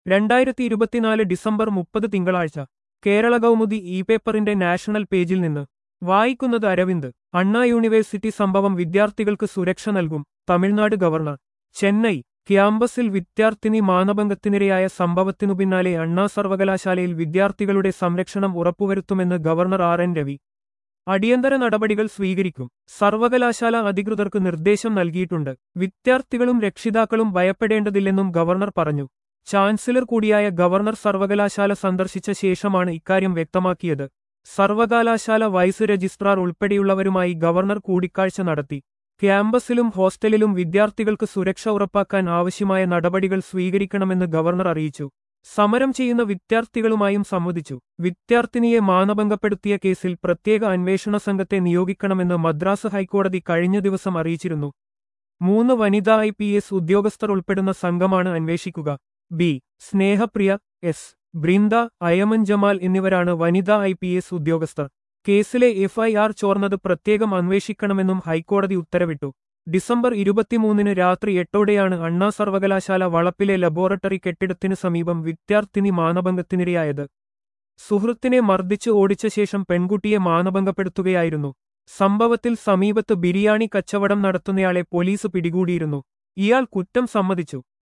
രണ്ടായിരത്തി ഇരുപത്തിനാല് ഡിസംബർ മുപ്പത് തിങ്കളാഴ്ച കേരള കൗമുദി ഇ പേപ്പറിന്റെ നാഷണൽ പേജിൽ നിന്ന് വായിക്കുന്നത് അരവിന്ദ് അണ്ണാ യൂണിവേഴ്സിറ്റി സംഭവം വിദ്യാർത്ഥികൾക്ക് സുരക്ഷ നൽകും തമിഴ്നാട് ഗവർണർ ചെന്നൈ ക്യാമ്പസിൽ വിദ്യാർത്ഥിനി മാനഭംഗത്തിനിരയായ സംഭവത്തിനു പിന്നാലെ അണ്ണാ സർവകലാശാലയിൽ വിദ്യാർത്ഥികളുടെ സംരക്ഷണം ഉറപ്പുവരുത്തുമെന്ന് ഗവർണർ ആർ എൻ രവി അടിയന്തര നടപടികൾ സ്വീകരിക്കും സർവകലാശാല അധികൃതർക്ക് നിർദ്ദേശം നൽകിയിട്ടുണ്ട് വിദ്യാർത്ഥികളും രക്ഷിതാക്കളും ഭയപ്പെടേണ്ടതില്ലെന്നും ഗവർണർ പറഞ്ഞു ചാൻസലർ കൂടിയായ ഗവർണർ സർവകലാശാല സന്ദർശിച്ച ശേഷമാണ് ഇക്കാര്യം വ്യക്തമാക്കിയത് സർവകലാശാല വൈസ് രജിസ്ട്രാർ ഉൾപ്പെടെയുള്ളവരുമായി ഗവർണർ കൂടിക്കാഴ്ച നടത്തി ക്യാമ്പസിലും ഹോസ്റ്റലിലും വിദ്യാർത്ഥികൾക്ക് സുരക്ഷ ഉറപ്പാക്കാൻ ആവശ്യമായ നടപടികൾ സ്വീകരിക്കണമെന്ന് ഗവർണർ അറിയിച്ചു സമരം ചെയ്യുന്ന വിദ്യാർത്ഥികളുമായും സംവദിച്ചു വിദ്യാർത്ഥിനിയെ മാനഭംഗപ്പെടുത്തിയ കേസിൽ പ്രത്യേക അന്വേഷണ സംഘത്തെ നിയോഗിക്കണമെന്ന് മദ്രാസ് ഹൈക്കോടതി കഴിഞ്ഞ ദിവസം അറിയിച്ചിരുന്നു മൂന്ന് വനിതാ ഐ പി എസ് ഉദ്യോഗസ്ഥർ ഉൾപ്പെടുന്ന സംഘമാണ് അന്വേഷിക്കുക ബി സ്നേഹപ്രിയ എസ് ബൃന്ദ അയമൻ ജമാൽ എന്നിവരാണ് വനിതാ ഐ പി എസ് ഉദ്യോഗസ്ഥർ കേസിലെ എഫ്ഐആർ ചോർന്നത് പ്രത്യേകം അന്വേഷിക്കണമെന്നും ഹൈക്കോടതി ഉത്തരവിട്ടു ഡിസംബർ ഇരുപത്തിമൂന്നിന് രാത്രി എട്ടോടെയാണ് അണ്ണാ സർവകലാശാല വളപ്പിലെ ലബോറട്ടറി കെട്ടിടത്തിനു സമീപം വിദ്യാർത്ഥിനി മാനഭംഗത്തിനിരയായത് സുഹൃത്തിനെ മർദ്ദിച്ച് ഓടിച്ച ശേഷം പെൺകുട്ടിയെ മാനഭംഗപ്പെടുത്തുകയായിരുന്നു സംഭവത്തിൽ സമീപത്ത് ബിരിയാണി കച്ചവടം നടത്തുന്നയാളെ പോലീസ് പിടികൂടിയിരുന്നു ഇയാൾ കുറ്റം സമ്മതിച്ചു